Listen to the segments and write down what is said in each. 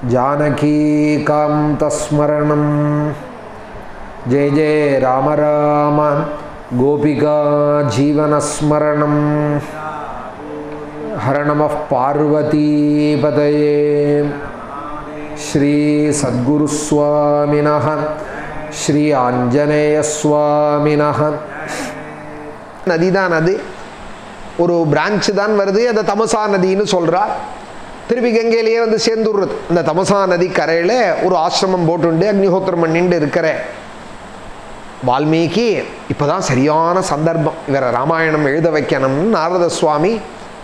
जानकीकान्तस्मरणं जय जय राम राम गोपिका जीवनस्मरणं हर नमः पार्वतीपतये श्रीसद्गुरुस्वामिनः श्री आञ्जनेयस्वामिनः நதி தான் அது ஒரு பிரான்ச் தான் வருது அந்த தமசா நதின்னு சொல்றா திருப்பி கங்கையிலேயே வந்து சேர்ந்துடுறது இந்த தமசா நதி கரையில் ஒரு ஆசிரமம் போட்டுண்டு அக்னிஹோத்திரம் பண்ணிட்டு இருக்கிற வால்மீகி இப்போதான் சரியான சந்தர்ப்பம் இவரை ராமாயணம் எழுத வைக்கணும்னு நாரத சுவாமி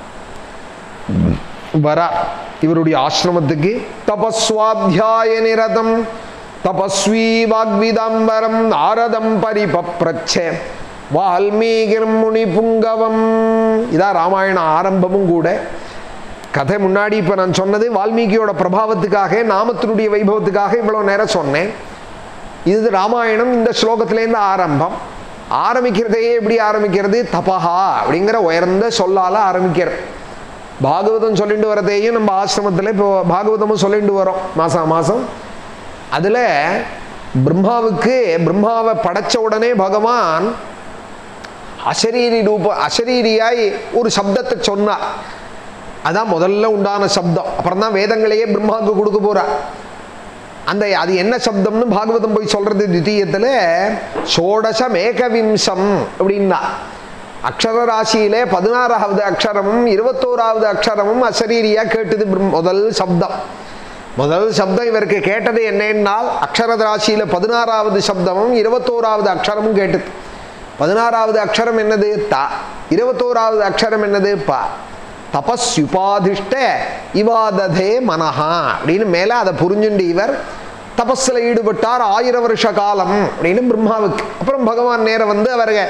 வரா இவருடைய ஆசிரமத்துக்கு தபஸ்வாத்தியாய நிரதம் தபஸ்வி வாக்விதாம்பரம் நாரதம் பரிபப்ரச்ச வால்மீகிர் முனி புங்கவம் இதான் ராமாயண ஆரம்பமும் கூட கதை முன்னாடி இப்போ நான் சொன்னது வால்மீகியோட பிரபாவத்துக்காக நாமத்தினுடைய வைபவத்துக்காக இவ்வளோ நேரம் சொன்னேன் இது ராமாயணம் இந்த ஸ்லோகத்திலேருந்து ஆரம்பம் ஆரம்பிக்கிறதையே எப்படி ஆரம்பிக்கிறது தபஹா அப்படிங்கிற உயர்ந்த சொல்லால ஆரம்பிக்கிறது பாகவதம் சொல்லிட்டு வரதையும் நம்ம ஆசிரமத்தில் இப்போ பாகவதமும் சொல்லிட்டு வரோம் மாதம் மாதம் அதில் பிரம்மாவுக்கு பிரம்மாவை படைச்ச உடனே பகவான் அசரீரி ரூப அசரீரியாய் ஒரு சப்தத்தை சொன்னார் அதான் முதல்ல உண்டான சப்தம் அப்புறம் தான் வேதங்களையே பிரம்மாவுக்கு கொடுக்க போறா அந்த அது என்ன சப்தம்னு பாகவதம் போய் சொல்றது தித்தீயத்தில் சோடசம் ஏகவிம்சம் அப்படின்னா அக்ஷர ராசியிலே பதினாறாவது அக்ஷரமும் இருபத்தோராவது அக்ஷரமும் அசரீரியா கேட்டது பிரம்- முதல் சப்தம் முதல் சப்தம் இவருக்கு கேட்டது என்னன்னால் அக்ஷர ராசியில பதினாறாவது சப்தமும் இருபத்தோராவது அக்ஷரமும் கேட்டது பதினாறாவது அக்ஷரம் என்னது த இருபத்தோராவது அக்ஷரம் என்னது ப தபஸ்யுபாதிஷ்ட இவாததே மனஹா அப்படின்னு மேலே அதை புரிஞ்சுண்டு இவர் தபஸில் ஈடுபட்டார் ஆயிரம் வருஷ காலம் அப்படின்னு பிரம்மாவுக்கு அப்புறம் பகவான் நேரம் வந்து அவருங்க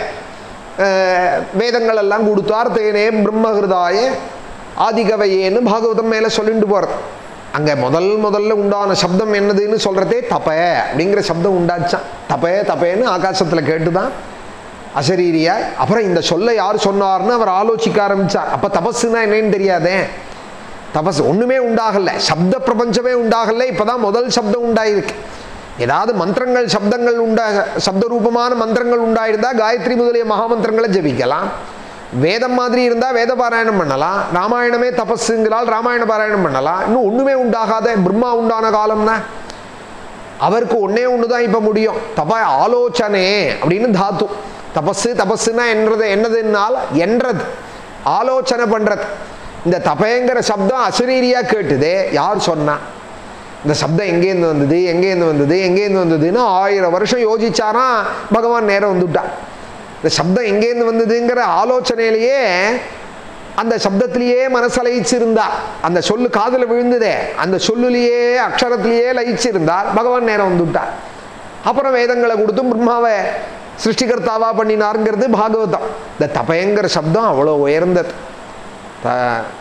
அஹ், வேதங்கள் எல்லாம் கொடுத்தார் தேனே பிரம்மஹிருதாய ஆதிகவையேன்னு பாகவதம் மேலே சொல்லிட்டு போகிறது அங்கே முதல் முதல்ல உண்டான சப்தம் என்னதுன்னு சொல்கிறதே தப அப்படிங்கிற சப்தம் உண்டாச்சான் தபே தபேன்னு ஆகாசத்தில் கேட்டு தான் அசரீரியா அப்புறம் இந்த சொல்லை யார் சொன்னார்னு அவர் ஆலோசிக்க ஆரம்பிச்சார் அப்போ தபஸுனா என்னன்னு தெரியாதே தபஸ் ஒன்றுமே உண்டாகல சப்த பிரபஞ்சமே உண்டாகல இப்போதான் முதல் சப்தம் உண்டாயிருக்கு ஏதாவது மந்திரங்கள் சப்தங்கள் உண்டாக சப்த ரூபமான மந்திரங்கள் உண்டாயிருந்தா காயத்ரி முதலிய மகாமந்திரங்களை ஜபிக்கலாம் வேதம் மாதிரி இருந்தால் வேத பாராயணம் பண்ணலாம் ராமாயணமே தபஸுங்கிறால் ராமாயண பாராயணம் பண்ணலாம் இன்னும் ஒன்றுமே உண்டாகாத பிரம்மா உண்டான காலம்னா அவருக்கு ஒன்னே ஒன்று தான் இப்போ முடியும் தப ஆலோசனை அப்படின்னு தாத்து தபஸு தபஸுன்னா என்னது என்னதுன்னால் என்றது ஆலோசனை பண்ணுறது இந்த தபைங்கிற சப்தம் அசரீரியா கேட்டுதே யார் சொன்னா இந்த சப்தம் எங்கேருந்து வந்தது எங்கேருந்து வந்தது எங்கேருந்து வந்ததுன்னு ஆயிரம் வருஷம் யோசிச்சாரா பகவான் நேரம் வந்துட்டான் இந்த சப்தம் எங்கேருந்து வந்ததுங்கிற ஆலோசனையிலேயே அந்த சப்தத்திலேயே மனசு லயிச்சிருந்தார் அந்த சொல்லு காதில் விழுந்ததே அந்த சொல்லுலேயே அக்ஷரத்திலேயே லயிச்சிருந்தார் பகவான் நேரம் வந்துவிட்டார் அப்புறம் வேதங்களை கொடுத்து பிரம்மாவை சிருஷ்டிகர்த்தாவா பண்ணினாருங்கிறது பாகவதம் இந்த தபயங்கிற சப்தம் அவ்வளோ உயர்ந்தது த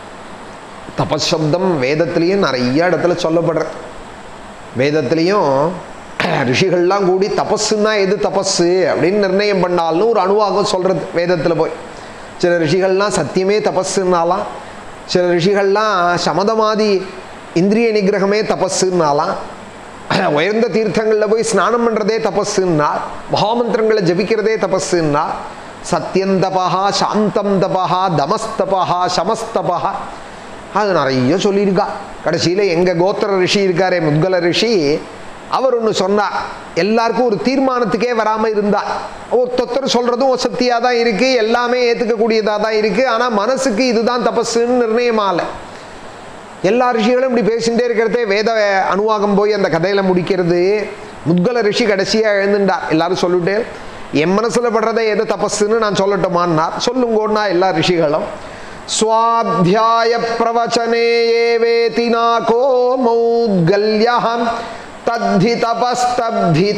தபசப்தம் வேதத்திலையும் நிறைய இடத்துல சொல்லப்படுறது வேதத்திலையும் ரிஷிகள்லாம் கூடி தபஸுன்னா எது தபஸு அப்படின்னு நிர்ணயம் பண்ணாலும் ஒரு அணுவாகம் சொல்கிறது வேதத்தில் போய் சில ரிஷிகள்லாம் சத்தியமே தபஸுன்னாலாம் சில ரிஷிகள்லாம் சமதமாதி இந்திரிய நிகிரகமே தபஸுன்னாலாம் உயர்ந்த தீர்த்தங்களில் போய் ஸ்நானம் பண்ணுறதே தபஸுன்னா மகாமந்திரங்களை ஜபிக்கிறதே தபஸுன்னா சத்தியம் தபஹா சாந்தம் தபஹா தமஸ்தபஹா சமஸ்தபஹா அது நிறைய சொல்லியிருக்கா கடைசியில் எங்கள் கோத்திர ரிஷி இருக்காரே முத்கல ரிஷி அவர் ஒன்று சொன்னார் எல்லாருக்கும் ஒரு தீர்மானத்துக்கே வராமல் இருந்தார் ஒருத்தொத்தர் சொல்கிறதும் சக்தியாக தான் இருக்குது எல்லாமே ஏற்றுக்கக்கூடியதாக தான் இருக்குது ஆனால் மனசுக்கு இதுதான் தபஸுன்னு நிர்ணயமாகலை எல்லா ரிஷிகளும் இப்படி பேசிகிட்டே இருக்கிறதே வேத அணுவாகம் போய் அந்த கதையில் முடிக்கிறது முத்கல ரிஷி கடைசியாக எழுந்துட்டார் எல்லாரும் சொல்லிட்டு என் மனசில் படுறதை எது தபஸுன்னு நான் சொல்லட்டுமான்னார் சொல்லுங்கோன்னா எல்லா ரிஷிகளும் சுவாத்தியாய பிரவச்சனே ஏவேதி நாகோ மௌத்கல்யம் தத்தி தபஸ்தப்தி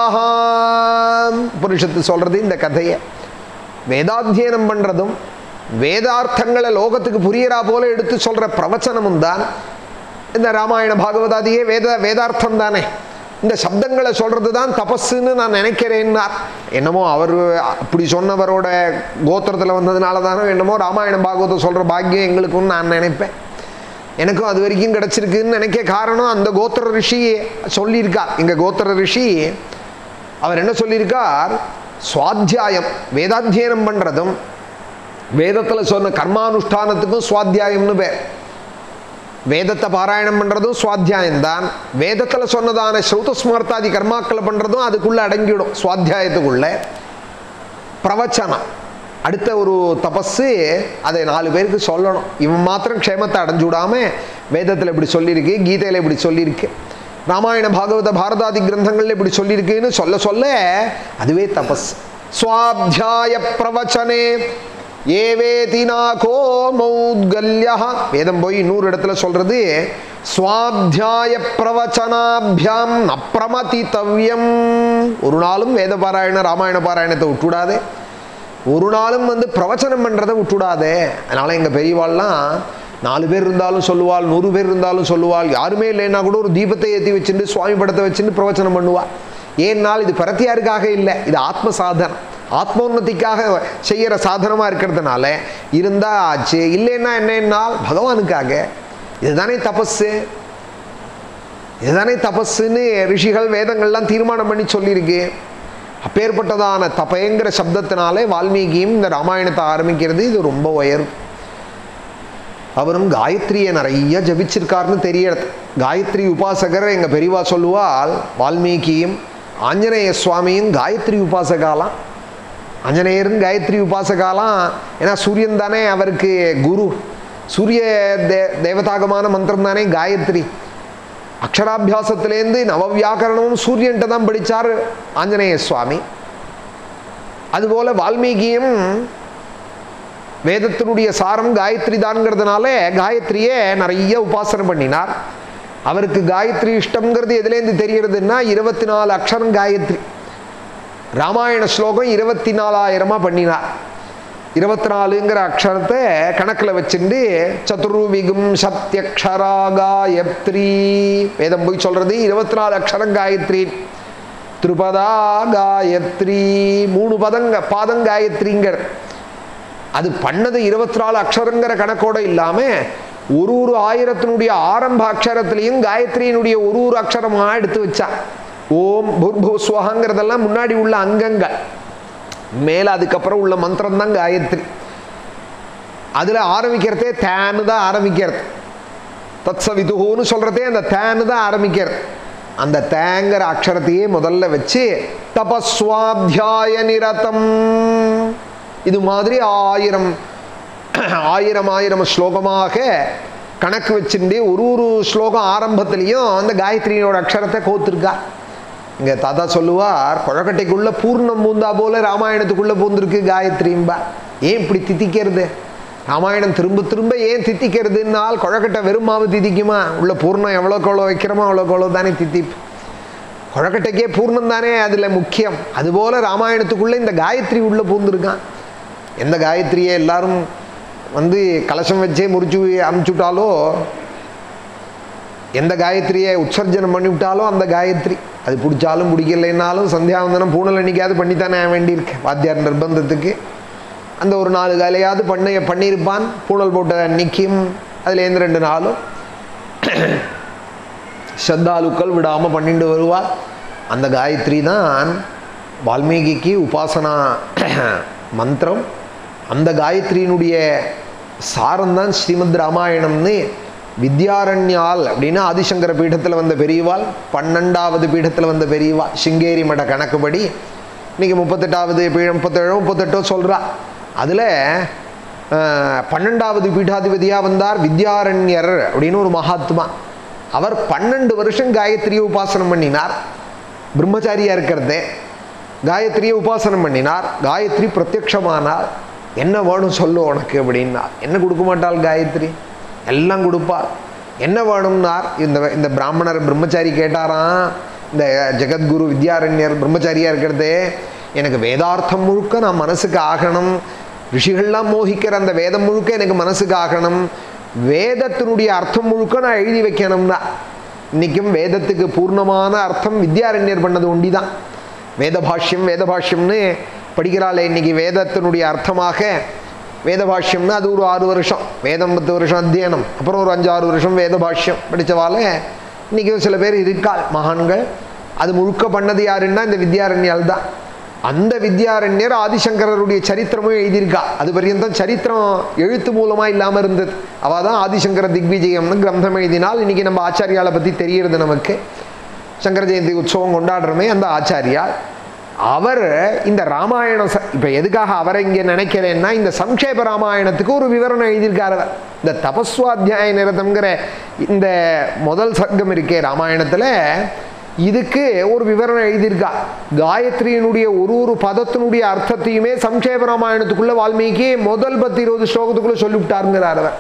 தபஹாம் புருஷத்து சொல்றது இந்த கதையை வேதாத்தியனம் பண்றதும் வேதார்த்தங்களை லோகத்துக்கு புரியறா போல எடுத்து சொல்ற பிரவச்சனமும் தான் இந்த ராமாயண பாகவதாதியே வேத வேதார்த்தம் தானே இந்த சப்தங்களை சொல்றது தான் தபஸுன்னு நான் நினைக்கிறேன்னார் என்னமோ அவர் அப்படி சொன்னவரோட கோத்திரத்தில் வந்ததுனால தானோ என்னமோ ராமாயணம் பாகவதம் சொல்ற பாக்கியம் எங்களுக்குன்னு நான் நினைப்பேன் எனக்கும் அது வரைக்கும் கிடச்சிருக்குன்னு நினைக்க காரணம் அந்த கோத்திர ரிஷி சொல்லியிருக்கார் இங்கே கோத்திர ரிஷி அவர் என்ன சொல்லியிருக்கார் சுவாத்தியாயம் வேதாத்தியனம் பண்ணுறதும் வேதத்தில் சொன்ன கர்மானுஷ்டானத்துக்கும் சுவாத்தியாயம்னு பேர் வேதத்தை பாராயணம் பண்ணுறதும் சுவாத்தியாயம்தான் வேதத்தில் சொன்னதான ஸ்ரௌதஸ்மார்த்தாதி கர்மாக்களை பண்ணுறதும் அதுக்குள்ளே அடங்கிவிடும் சுவாத்தியாயத்துக்குள்ளே பிரவச்சனம் அடுத்த ஒரு தபஸு அதை நாலு பேருக்கு சொல்லணும் இவன் மாத்திரம் க்ஷேமத்தை அடைஞ்சு விடாம வேதத்தில் இப்படி சொல்லியிருக்கு கீதையில் இப்படி சொல்லியிருக்கு ராமாயண பாகவத பாரதாதி கிரந்தங்கள்ல இப்படி சொல்லியிருக்குன்னு சொல்ல சொல்ல அதுவே தபஸ் சுவாத்தியாய பிரவச்சனே ஏவேதினாகோ மௌத்கல்யா வேதம் போய் இன்னொரு இடத்துல சொல்றது சுவாத்தியாய பிரவச்சனாபியாம் அப்பிரமதித்தவ்யம் ஒரு நாளும் வேத பாராயண ராமாயண பாராயணத்தை விட்டுவிடாதே ஒரு நாளும் வந்து பிரவச்சனம் பண்ணுறதை விட்டுடாதே அதனால் எங்கள் பெரியவாள்லாம் நாலு பேர் இருந்தாலும் சொல்லுவாள் நூறு பேர் இருந்தாலும் சொல்லுவாள் யாருமே இல்லைன்னா கூட ஒரு தீபத்தை ஏற்றி வச்சுட்டு சுவாமி படத்தை வச்சுட்டு பிரவச்சனம் பண்ணுவாள் ஏன்னால் இது பிரத்தியாருக்காக இல்லை இது ஆத்ம சாதனம் ஆத்மோன்னதிக்காக செய்கிற சாதனமாக இருக்கிறதுனால இருந்தால் ஆச்சு இல்லைன்னா என்னன்னால் பகவானுக்காக இதுதானே தபஸு இதுதானே தபஸுன்னு ரிஷிகள் வேதங்கள்லாம் தீர்மானம் பண்ணி சொல்லியிருக்கு அப்பேற்பட்டதான தபைங்கிற சப்தத்தினாலே வால்மீகியும் இந்த ராமாயணத்தை ஆரம்பிக்கிறது இது ரொம்ப உயரும் அவரும் காயத்ரியை நிறைய ஜபிச்சிருக்காருன்னு தெரியறது காயத்ரி உபாசகர் எங்கள் பெரியவா சொல்லுவால் வால்மீகியும் ஆஞ்சநேய சுவாமியும் காயத்ரி உபாசகாலாம் ஆஞ்சநேயரும் காயத்ரி உபாசகாலாம் ஏன்னா சூரியன் தானே அவருக்கு குரு சூரிய தே தேவதாகமான மந்திரம் தானே காயத்ரி அக்ஷராபியாசத்திலேருந்து நவவியாக்கரணமும் சூரியன்ட்ட தான் படித்தார் ஆஞ்சநேய சுவாமி அதுபோல வால்மீகியும் வேதத்தினுடைய சாரம் காயத்ரி தான்ங்கிறதுனால காயத்ரியே நிறைய உபாசனை பண்ணினார் அவருக்கு காயத்ரி இஷ்டம்ங்கிறது எதுலேருந்து தெரியறதுன்னா இருபத்தி நாலு அக்ஷரம் காயத்ரி ராமாயண ஸ்லோகம் இருபத்தி நாலாயிரமா பண்ணினார் இருபத்தி நாலுங்கிற அக்ஷரத்தை கணக்கில் வச்சுட்டு சதுர்விகும் சத்யக்ஷரா காயத்ரி வேதம் போய் சொல்றது இருபத்தி நாலு அக்ஷரம் காயத்ரி திருபதா காயத்ரி மூணு பதங்க பாதம் காயத்ரிங்கிற அது பண்ணது இருபத்தி நாலு அக்ஷரங்கிற கணக்கோட இல்லாமல் ஒரு ஒரு ஆயிரத்தினுடைய ஆரம்ப அக்ஷரத்திலையும் காயத்ரியினுடைய ஒரு ஒரு அக்ஷரமாக எடுத்து வச்சா ஓம் புர்புஸ்வகாங்கிறதெல்லாம் முன்னாடி உள்ள அங்கங்கள் மேலே அதுக்கப்புறம் உள்ள மந்திரம் தான் காயத்ரி அதில் ஆரம்பிக்கிறதே தேனு தான் ஆரம்பிக்கிறது தத்ச விதுகுன்னு சொல்கிறதே அந்த தேனு தான் ஆரம்பிக்கிறது அந்த தேங்கிற அக்ஷரத்தையே முதல்ல வச்சு தபஸ்வாத்தியாய நிரதம் இது மாதிரி ஆயிரம் ஆயிரம் ஆயிரம் ஸ்லோகமாக கணக்கு வச்சுட்டு ஒரு ஒரு ஸ்லோகம் ஆரம்பத்திலையும் அந்த காயத்ரியோட அக்ஷரத்தை கோத்துருக்கா இங்கே தாத்தா சொல்லுவார் குழக்கட்டைக்குள்ள பூர்ணம் பூந்தா போல ராமாயணத்துக்குள்ளே பூந்திருக்கு காயத்ரிம்பா ஏன் இப்படி தித்திக்கிறது ராமாயணம் திரும்ப திரும்ப ஏன் தித்திக்கிறதுனால் குழக்கட்டை வெறும் மாவு திதிக்குமா உள்ள பூர்ணம் எவ்வளோக்கு எவ்வளோ வைக்கிறோமோ அவ்வளோக்கு எவ்வளோ தானே தித்திப்பு குழக்கட்டைக்கே பூர்ணம் தானே அதில் முக்கியம் அதுபோல் ராமாயணத்துக்குள்ளே இந்த காயத்ரி உள்ளே பூந்துருக்கான் எந்த காயத்ரியை எல்லாரும் வந்து கலசம் வச்சே முறிச்சு அமுச்சுட்டாலோ எந்த காயத்ரியை உற்சர்ஜனம் பண்ணி விட்டாலோ அந்த காயத்ரி அது பிடிச்சாலும் பிடிக்கலைன்னாலும் சந்தியாவந்தனம் பூனல் அன்னைக்காவது பண்ணித்தானே வேண்டியிருக்கு வாத்தியார் நிர்பந்தத்துக்கு அந்த ஒரு நாலு காலையாவது பண்ண பண்ணியிருப்பான் பூனல் போட்ட அன்னைக்கும் அதுலேருந்து ரெண்டு நாளும் ஸ்ரத்தாலுக்கள் விடாமல் பண்ணிட்டு வருவார் அந்த காயத்ரி தான் வால்மீகிக்கு உபாசனா மந்திரம் அந்த காயத்ரியினுடைய சாரம்தான் ஸ்ரீமத் ராமாயணம்னு வித்யாரண்யால் அப்படின்னா ஆதிசங்கர பீடத்தில் வந்த பெரியவாள் பன்னெண்டாவது பீடத்தில் வந்த பெரியவா சிங்கேரி மட கணக்குப்படி இன்றைக்கி முப்பத்தெட்டாவது பீ முப்பத்தேழோ முப்பத்தெட்டோ சொல்கிறா அதில் பன்னெண்டாவது பீடாதிபதியாக வந்தார் வித்யாரண்யர் அப்படின்னு ஒரு மகாத்மா அவர் பன்னெண்டு வருஷம் காயத்ரியை உபாசனம் பண்ணினார் பிரம்மச்சாரியாக இருக்கிறதே காயத்ரியை உபாசனம் பண்ணினார் காயத்ரி பிரத்யக்ஷமானார் என்ன வேணும் சொல்லு உனக்கு அப்படின்னா என்ன கொடுக்க மாட்டாள் காயத்ரி எல்லாம் கொடுப்பாள் என்ன வேணும்னார் இந்த இந்த பிராமணர் பிரம்மச்சாரி கேட்டாராம் இந்த ஜெகத்குரு வித்யாரண்யர் பிரம்மச்சாரியாக இருக்கிறதே எனக்கு வேதார்த்தம் முழுக்க நான் மனசுக்கு ஆகணும் ரிஷிகள்லாம் மோகிக்கிற அந்த வேதம் முழுக்க எனக்கு மனசுக்கு ஆகணும் வேதத்தினுடைய அர்த்தம் முழுக்க நான் எழுதி வைக்கணும்னா இன்றைக்கும் வேதத்துக்கு பூர்ணமான அர்த்தம் வித்யாரண்யர் பண்ணது ஒண்டி தான் வேதபாஷ்யம் வேதபாஷ்யம்னு படிக்கிறாளே இன்னைக்கு வேதத்தினுடைய அர்த்தமாக வேத பாஷ்யம்னா அது ஒரு ஆறு வருஷம் வேதம் பத்து வருஷம் அத்தியனம் அப்புறம் ஒரு அஞ்சு ஆறு வருஷம் வேத பாஷ்யம் படித்தவால இன்றைக்கும் சில பேர் இருக்காள் மகான்கள் அது முழுக்க பண்ணது யாருன்னா இந்த வித்யாரண்யால் தான் அந்த வித்யாரண்யர் ஆதிசங்கரருடைய சரித்திரமும் எழுதியிருக்கா அது பர்யந்தம் சரித்திரம் எழுத்து மூலமாக இல்லாமல் இருந்தது அவள் தான் ஆதிசங்கர திக்விஜயம்னு கிரந்தம் எழுதினால் இன்றைக்கி நம்ம ஆச்சாரியாலை பற்றி தெரியறது நமக்கு சங்கர ஜெயந்தி உற்சவம் கொண்டாடுறோமே அந்த ஆச்சாரியா அவர் இந்த ராமாயணம் இப்போ எதுக்காக அவரை இங்கே நினைக்கிறேன்னா இந்த சம்ஷேப ராமாயணத்துக்கு ஒரு விவரணம் எழுதியிருக்கார் அவர் இந்த தபஸ்வாத்தியாய நிரதம்ங்கிற இந்த முதல் சர்க்கம் இருக்கே ராமாயணத்தில் இதுக்கு ஒரு விவரணம் எழுதியிருக்கா காயத்ரியினுடைய ஒரு ஒரு பதத்தினுடைய அர்த்தத்தையுமே சம்ஷேப ராமாயணத்துக்குள்ள வால்மீகி முதல் பத்து இருபது ஸ்லோகத்துக்குள்ள சொல்லிவிட்டாருங்கிறார் அவர்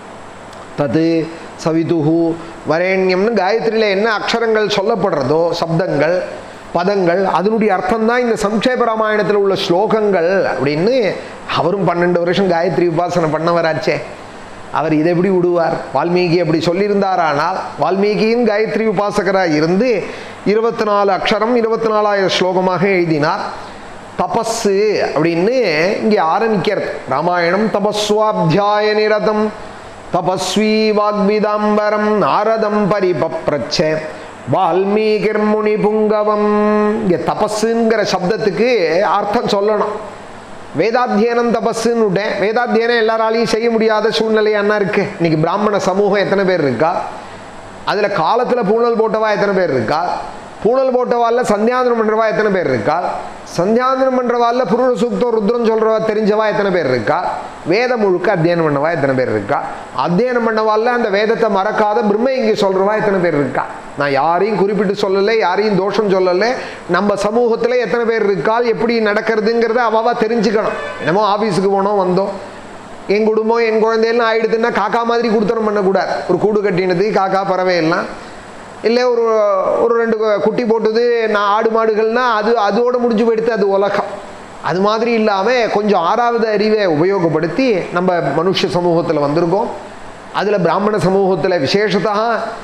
தது சவிதுஹு வரேண்யம்னு காயத்ரியில் என்ன அக்ஷரங்கள் சொல்லப்படுறதோ சப்தங்கள் பதங்கள் அதனுடைய அர்த்தம் தான் இந்த சம்ஷேப ராமாயணத்தில் உள்ள ஸ்லோகங்கள் அப்படின்னு அவரும் பன்னெண்டு வருஷம் காயத்ரி உபாசனை பண்ணவராச்சே அவர் இதை எப்படி விடுவார் வால்மீகி அப்படி சொல்லியிருந்தாரானால் வால்மீகியின் காயத்ரி உபாசகராக இருந்து இருபத்தி நாலு அக்ஷரம் இருபத்தி நாலாயிரம் ஸ்லோகமாக எழுதினார் தபஸு அப்படின்னு இங்கே ஆரம்பிக்கிறது ராமாயணம் தபஸ்வாத்தியாய நிரதம் தபஸ்வி வாக்விதாம்பரம் நாரதம் பரிபப்ரச்ச வால்மீகிர் முனி புங்கவம் இங்கே தபஸுங்கிற சப்தத்துக்கு அர்த்தம் சொல்லணும் வேதாத்தியனம் தபஸ்ன்னு விட்டேன் வேதாத்தியனம் எல்லாராலையும் செய்ய முடியாத சூழ்நிலை என்ன இருக்கு இன்னைக்கு பிராமண சமூகம் எத்தனை பேர் இருக்கா அதில் காலத்தில் பூணல் போட்டவா எத்தனை பேர் இருக்கா பூணல் போட்டவால சந்தியாந்தனம் பண்ணுறவா எத்தனை பேர் இருக்கா சந்தியாந்தனம் பண்ணுறவால புருட சூக்தம் ருத்ரம் சொல்கிறவா தெரிஞ்சவா எத்தனை பேர் இருக்கா வேதம் முழுக்க அத்தியனம் பண்ணவா எத்தனை பேர் இருக்கா அத்தியனம் பண்ணவால அந்த வேதத்தை மறக்காத பிரம்ம இங்கே சொல்கிறவா எத்தனை பேர் இருக்கா நான் யாரையும் குறிப்பிட்டு சொல்லலை யாரையும் தோஷம் சொல்லலை நம்ம சமூகத்தில் எத்தனை பேர் இருக்கால் எப்படி நடக்கிறதுங்கிறத அவாவா தெரிஞ்சுக்கணும் என்னமோ ஆஃபீஸுக்கு போனோம் வந்தோம் என் குடும்பம் என் குழந்தையெல்லாம் ஆயிடுதுன்னா காக்கா மாதிரி கொடுத்தனம் பண்ணக்கூடாது ஒரு கூடு கட்டினது காக்கா பறவை எல்லாம் இல்லை ஒரு ஒரு ரெண்டு கு- குட்டி போட்டது நான் ஆடு மாடுகள்னா அது அதோட முடிஞ்சு போயிடுத்து அது உலகம் அது மாதிரி இல்லாமல் கொஞ்சம் ஆறாவது அறிவை உபயோகப்படுத்தி நம்ம மனுஷ சமூகத்தில் வந்திருக்கோம் அதில் பிராமண சமூகத்தில் விசேஷத்தா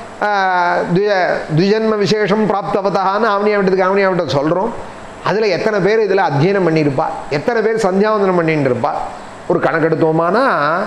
துஜன்ம விசேஷம் பிராப்தவதான்னு ஆவணியாவிட்டதுக்கு ஆவணியாவிட்ட சொல்கிறோம் அதில் எத்தனை பேர் இதில் அத்தியனம் பண்ணியிருப்பா எத்தனை பேர் சந்தியாவந்தனம் பண்ணிட்டு இருப்பா ஒரு கணக்கெடுத்தோமானா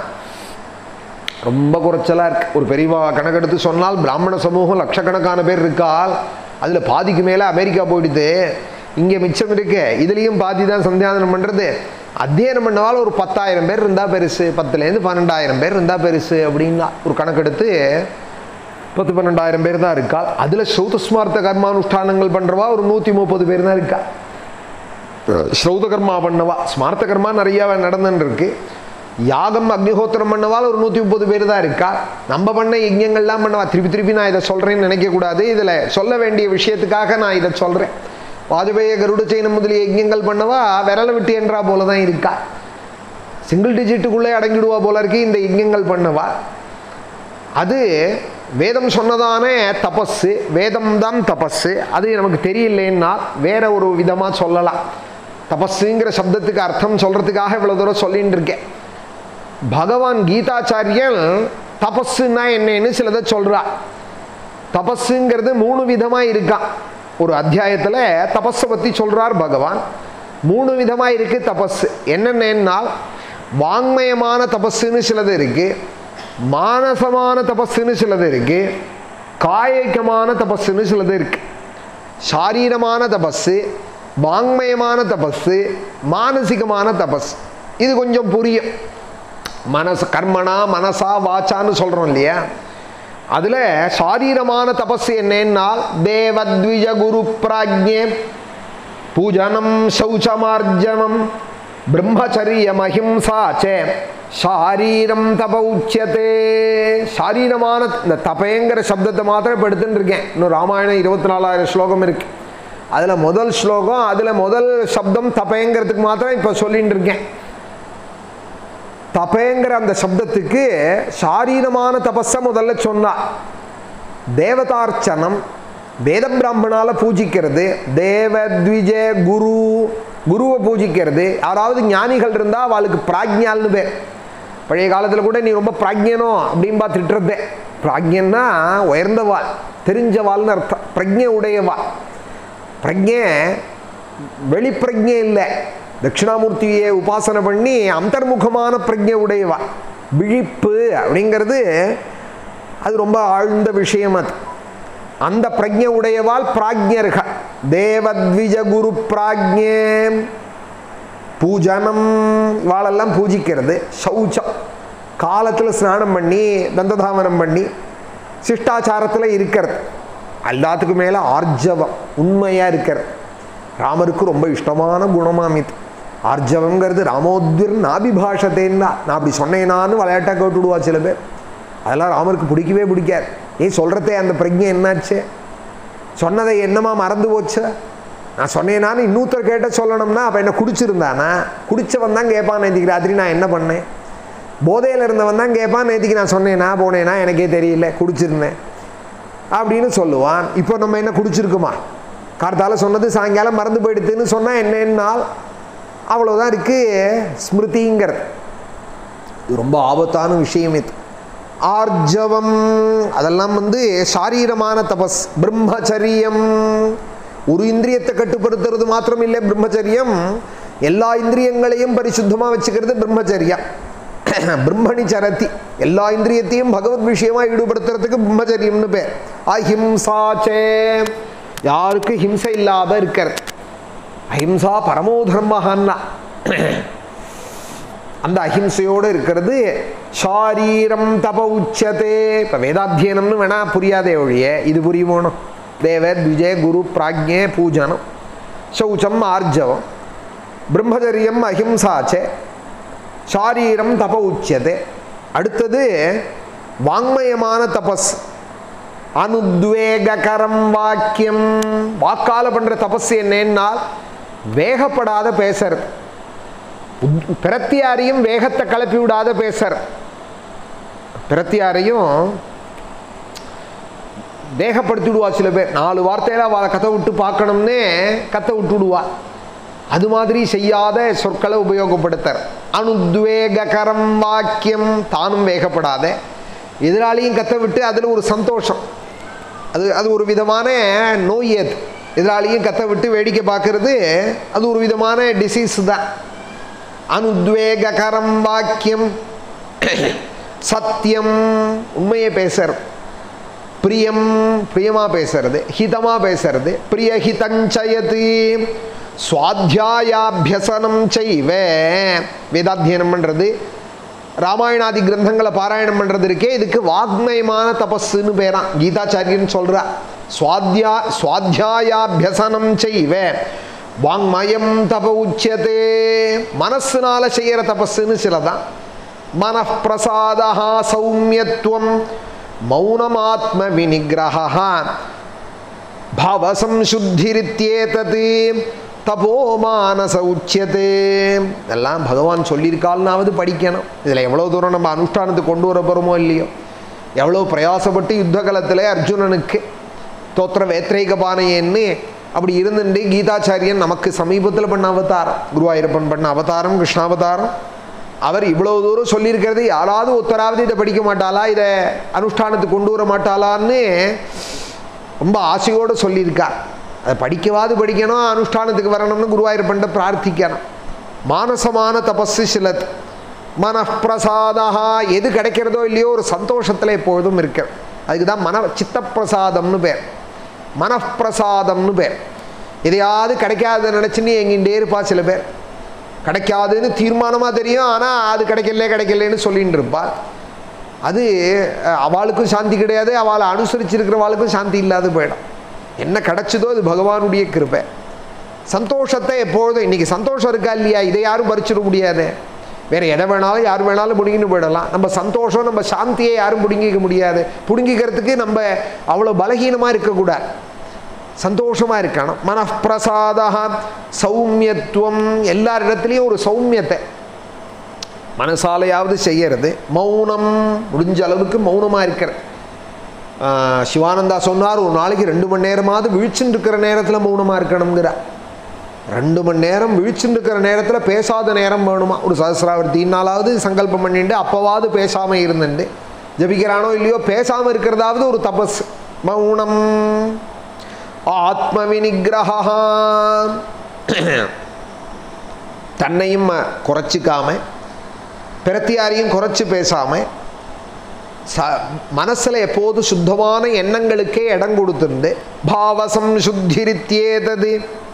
ரொம்ப குறைச்சலாக இருக்கு ஒரு பெரியவா கணக்கெடுத்து சொன்னால் பிராமண சமூகம் லட்சக்கணக்கான பேர் இருக்கால் அதில் பாதிக்கு மேலே அமெரிக்கா போயிடுது இங்கே மிச்சம் இருக்கு இதுலேயும் பாதி தான் சந்தியாதனம் பண்ணுறது அத்தியனம் பண்ணவால் ஒரு பத்தாயிரம் பேர் இருந்தால் பெருசு பத்துலேருந்து பன்னெண்டாயிரம் பேர் இருந்தால் பெருசு அப்படின்னா ஒரு கணக்கெடுத்து பத்து பன்னெண்டாயிரம் பேர் தான் இருக்கா அதில் ஸ்ரௌதஸ்மார்த்த கர்மானுஷ்டானங்கள் பண்ணுறவா ஒரு நூற்றி முப்பது பேர் தான் இருக்கா ஸ்ரௌத கர்மா பண்ணவா ஸ்மார்த்த கர்மா நிறைய நடந்துன்னு இருக்கு யாகம் அக்னிஹோத்திரம் பண்ணவால் ஒரு நூற்றி முப்பது பேர் தான் இருக்கா நம்ம பண்ண யஜ்யங்கள்லாம் பண்ணவா திருப்பி திருப்பி நான் இதை சொல்கிறேன்னு நினைக்கக்கூடாது இதில் சொல்ல வேண்டிய விஷயத்துக்காக நான் இதை சொல்கிறேன் வாஜபேய கருட சைனம் முதலிய யஜ்யங்கள் பண்ணவா விரல விட்டு என்றா போல தான் இருக்கா சிங்கிள் டிஜிட்டுக்குள்ளே அடங்கிடுவா போல இருக்கு இந்த யஜ்யங்கள் பண்ணவா அது வேதம் சொன்னதான தபஸு வேதம் தான் தபஸு அது நமக்கு தெரியலன்னா வேற ஒரு விதமாக சொல்லலாம் தபஸுங்கிற சப்தத்துக்கு அர்த்தம் சொல்கிறதுக்காக இவ்வளோ தூரம் சொல்லின்னு இருக்கேன் பகவான் கீதாச்சாரியன் தபஸுன்னா என்னன்னு சிலதை சொல்றா தபஸுங்கிறது மூணு விதமாக இருக்கான் ஒரு அத்தியாயத்தில் தபஸை பற்றி சொல்கிறார் பகவான் மூணு விதமாக இருக்கு தபஸ் என்னென்னா வாங்மயமான தபஸுன்னு சிலது இருக்கு மானசமான தபஸுன்னு சிலது இருக்கு காயிகமான தபஸுன்னு சிலது இருக்கு சாரீரமான தபஸு வாங்மயமான தபஸு மானசிகமான தபஸ் இது கொஞ்சம் புரியும் மனசு கர்மனா மனசா வாச்சான்னு சொல்கிறோம் இல்லையா அதில் சாரீரமான தபஸ் என்னன்னா தேவத்விஜ குரு பிராஜ்யே பூஜனம் சௌச்சமார்ஜனம் பிரம்மச்சரிய மகிம்சா சே சாரீரம் தப உச்சியத்தே சாரீரமான இந்த தபைங்கிற சப்தத்தை மாத்திரம் இப்போ எடுத்துட்டு இருக்கேன் இன்னும் ராமாயணம் இருபத்தி நாலாயிரம் ஸ்லோகம் இருக்கு அதில் முதல் ஸ்லோகம் அதில் முதல் சப்தம் தபைங்கிறதுக்கு மாத்திரம் இப்போ சொல்லிட்டு இருக்கேன் தபேங்கிற அந்த சப்தத்துக்கு சாரீரமான தபஸை முதல்ல சொன்னா தேவதார்ச்சனம் வேத பிராமணால பூஜிக்கிறது தேவத்விஜ குரு குருவை பூஜிக்கிறது யாராவது ஞானிகள் இருந்தால் அவளுக்கு பிராக்ஞால்னு பேர் பழைய காலத்தில் கூட நீ ரொம்ப பிராக்ஞனோ அப்படின்பா திட்டுறதே பிராக்ஞன்னா உயர்ந்தவாள் தெரிஞ்சவாள்னு அர்த்தம் பிரஜை உடையவாள் பிரஜை வெளிப்பிரஜை இல்லை தட்சிணாமூர்த்தியை உபாசனை பண்ணி அந்தர்முகமான பிரஜை உடையவா விழிப்பு அப்படிங்கிறது அது ரொம்ப ஆழ்ந்த விஷயம் அது அந்த பிரஜை உடையவாள் பிராஜ்யர்க தேவத்விஜ குரு பிராஜ்யே பூஜனம் இவாளெல்லாம் பூஜிக்கிறது சௌச்சம் காலத்தில் ஸ்நானம் பண்ணி தந்ததாவனம் பண்ணி சிஷ்டாச்சாரத்தில் இருக்கிறது எல்லாத்துக்கும் மேலே ஆர்ஜவம் உண்மையாக இருக்கிறது ராமருக்கு ரொம்ப இஷ்டமான குணமாம் இது ஆர்ஜவங்கிறது ராமோத்விர் நாபிபாஷத்தேன்னா நான் அப்படி சொன்னேனான்னு விளையாட்டாக கேட்டுடுவா சில பேர் அதெல்லாம் ராமருக்கு பிடிக்கவே பிடிக்காது நீ சொல்கிறதே அந்த பிரஜை என்னாச்சு சொன்னதை என்னமா மறந்து போச்சு நான் சொன்னேனான்னு இன்னொருத்தர் கேட்ட சொல்லணும்னா அப்போ என்ன குடிச்சிருந்தானா குடிச்சவன் தான் கேட்பான் நேற்றுக்கு ராத்திரி நான் என்ன பண்ணேன் போதையில் இருந்தவன் தான் கேட்பான் நேற்றுக்கு நான் சொன்னேனா போனேனா எனக்கே தெரியல குடிச்சிருந்தேன் அப்படின்னு சொல்லுவான் இப்போ நம்ம என்ன குடிச்சிருக்குமா கார்த்தால சொன்னது சாயங்காலம் மறந்து போயிடுதுன்னு சொன்னால் என்னன்னால் அவ்வளோதான் இருக்குது ஸ்மிருதிங்கிறது இது ரொம்ப ஆபத்தான விஷயம் இது ஆர்ஜவம் அதெல்லாம் வந்து சாரீரமான தபஸ் பிரம்மச்சரியம் ஒரு இந்திரியத்தை கட்டுப்படுத்துறது மாத்திரம் இல்லை பிரம்மச்சரியம் எல்லா இந்திரியங்களையும் பரிசுத்தமாக வச்சுக்கிறது பிரம்மச்சரியம் பிரம்மணி சரதி எல்லா இந்திரியத்தையும் பகவத் விஷயமாக ஈடுபடுத்துறதுக்கு பிரம்மச்சரியம்னு பேர் அஹிம்சாச்சே யாருக்கு ஹிம்சை இல்லாத இருக்கிறது அஹிம்சா பரமோ தர்மஹான்னா அந்த அஹிம்சையோடு இருக்கிறது ஷாரீரம் தப உச்சதே இப்போ வேதாத்தியனம்னு வேணா புரியாதே ஒழிய இது புரியுமோனும் தேவ த்விஜய குரு பிராஜ்யே பூஜனம் சௌச்சம் ஆர்ஜவம் பிரம்மச்சரியம் அஹிம்சாச்சே ஷாரீரம் தப உச்சதே அடுத்தது வாங்மயமான தபஸ் அனுத்வேககரம் வாக்கியம் வாக்கால பண்ற தபஸ் என்னன்னா வேகப்படாத பேசுறது உத்- பிரத்தியாரையும் வேகத்தை கிளப்பி விடாத பேசுற பிரத்தியாரையும் வேகப்படுத்தி விடுவா சில பேர் நாலு வார்த்தையில அவளை கதை விட்டு பார்க்கணும்னே கத்தை விட்டு விடுவா அது மாதிரி செய்யாத சொற்களை உபயோகப்படுத்தர் அனுத்வேககரம் வாக்கியம் தானும் வேகப்படாத எதிராளியும் கத்த விட்டு அதில் ஒரு சந்தோஷம் அது அது ஒரு விதமான நோய் அது எதிராளியும் கத்த விட்டு வேடிக்கை பார்க்கறது அது ஒரு விதமான டிசீஸ் தான் அனுத்வேககரம் வாக்கியம் சத்தியம் உண்மையை பேசுறது பிரியம் பிரியமாக பேசுறது ஹிதமாக பேசுறது பிரியஹிதஞ்சயது சுவாத்தியாயாபியசனம் செய்வ வேதாத்தியனம் பண்ணுறது ராமாயணாதி கிரந்தங்களை பாராயணம் பண்ணுறது இருக்கே இதுக்கு வாக்மயமான தபஸ்ன்னு பேரான் கீதாச்சாரியன் சொல்கிறா சுவாத்தியா சுவாத்தியாயாபியசனம் செய்வ வாங்மயம் தப உச்சியதே மனசுனால செய்கிற தபஸ்ன்னு சிலதான் மனப்பிரசாதா சௌமியத்துவம் மௌனமாத்ம வினிகிரகா பவசம்சுத்திரித்யேதத் தபோமானச உச்சியதே இதெல்லாம் பகவான் சொல்லியிருக்கால்னாவது படிக்கணும் இதில் எவ்வளோ தூரம் நம்ம அனுஷ்டானத்துக்கு கொண்டு வர போகிறோமோ இல்லையோ எவ்வளோ பிரயாசப்பட்டு யுத்த காலத்தில் அர்ஜுனனுக்கு தோத்திர வேத்ரேக பானையன்னு அப்படி இருந்துட்டு கீதாச்சாரியன் நமக்கு சமீபத்தில் பண்ண அவதாரம் குருவாயூரப்பன் பண்ண அவதாரம் கிருஷ்ணாவதாரம் அவர் இவ்வளோ தூரம் சொல்லியிருக்கிறது யாராவது ஒருத்தராவது இதை படிக்க மாட்டாளா இதை அனுஷ்டானத்துக்கு கொண்டு வர மாட்டாளான்னு ரொம்ப ஆசையோடு சொல்லியிருக்கார் அதை படிக்கவாது படிக்கணும் அனுஷ்டானத்துக்கு வரணும்னு குருவாயூரப்பன்ட்ட பிரார்த்திக்கணும் மானசமான தபஸு சிலது மனப்பிரசாதா எது கிடைக்கிறதோ இல்லையோ ஒரு சந்தோஷத்தில் எப்பொழுதும் இருக்கு அதுக்கு தான் மன சித்தப்பிரசாதம்னு பேர் மனப்பிரசாதம்னு பேர் எதையாவது கிடைக்காத நினச்சின்னு எங்கிட்டே இருப்பா சில பேர் கிடைக்காதுன்னு தீர்மானமாக தெரியும் ஆனால் அது கிடைக்கல கிடைக்கலன்னு சொல்லிட்டு இருப்பாள் அது அஹ், அவளுக்கும் சாந்தி கிடையாது அவளை அனுசரிச்சிருக்கிறவாளுக்கும் சாந்தி இல்லாத போயிடும் என்ன கிடைச்சதோ அது பகவானுடைய கிருபை சந்தோஷத்தை எப்பொழுதும் இன்னைக்கு சந்தோஷம் இருக்கா இல்லையா இதை யாரும் பறிச்சிட முடியாது வேற எதை வேணாலும் யார் வேணாலும் பிடுங்கின்னு போயிடலாம் நம்ம சந்தோஷம் நம்ம சாந்தியை யாரும் பிடுங்கிக்க முடியாது பிடுங்கிக்கிறதுக்கு நம்ம அவ்வளோ பலகீனமாக இருக்கக்கூடாது சந்தோஷமாக இருக்கணும் மனப்பிரசாதா சௌமியத்துவம் எல்லார் இடத்துலையும் ஒரு சௌமியத்தை மனசாலையாவது செய்யறது மௌனம் முடிஞ்ச அளவுக்கு மௌனமாக இருக்கிறது ஆஹ் சிவானந்தா சொன்னார் ஒரு நாளைக்கு ரெண்டு மணி நேரமாவது விழிச்சுட்டு இருக்கிற நேரத்தில் மௌனமாக இருக்கணுங்கிறார் ரெண்டு மணி நேரம் விழிச்சுட்டு இருக்கிற நேரத்தில் பேசாத நேரம் வேணுமா ஒரு சகசிராவர்த்தினாலாவது சங்கல்பம் பண்ணிட்டு அப்போவாவது பேசாமல் இருந்துட்டு ஜபிக்கிறானோ இல்லையோ பேசாமல் இருக்கிறதாவது ஒரு தபஸ் மௌனம் ஆத்ம வினிகிரகா தன்னையும் குறைச்சிக்காம பிரத்தியாரையும் குறைச்சி பேசாமல் ச மனசில் எப்போது சுத்தமான எண்ணங்களுக்கே இடம் கொடுத்துருந்து பாவசம் சுத்திரித்தியேதது